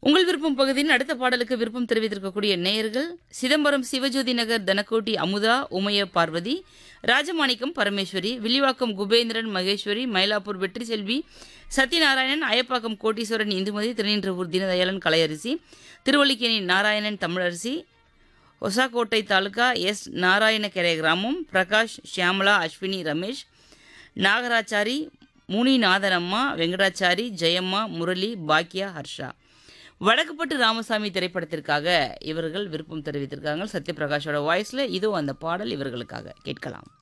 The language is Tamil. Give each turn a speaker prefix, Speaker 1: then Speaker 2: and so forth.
Speaker 1: உங்கள் விருப்பம் பகுதியின் அடுத்த பாடலுக்கு விருப்பம் தெரிவித்திருக்கக்கூடிய நேயர்கள் சிதம்பரம் சிவஜோதி நகர் தனக்கோட்டி அமுதா உமைய பார்வதி ராஜமாணிக்கம் பரமேஸ்வரி வில்லிவாக்கம் குபேந்திரன் மகேஸ்வரி மயிலாப்பூர் வெற்றி செல்வி சத்யநாராயணன் அயப்பாக்கம் கோட்டீஸ்வரன் இந்துமதி திருநின்றவூர் தீனதயாளன் கலையரசி திருவல்லிக்கேணி நாராயணன் தமிழரசி ஒசாக்கோட்டை தாலுகா எஸ் நாராயணக்கரை கிராமம் பிரகாஷ் ஷியாமலா அஸ்வினி ரமேஷ் நாகராச்சாரி முனிநாதனம்மா வெங்கடாச்சாரி ஜெயம்மா முரளி பாக்கியா ஹர்ஷா வடக்குப்பட்டு ராமசாமி திரைப்படத்திற்காக இவர்கள் விருப்பம் தெரிவித்திருக்காங்க சத்யபிரகாஷோட வாய்ஸில் இதோ அந்த பாடல் இவர்களுக்காக கேட்கலாம்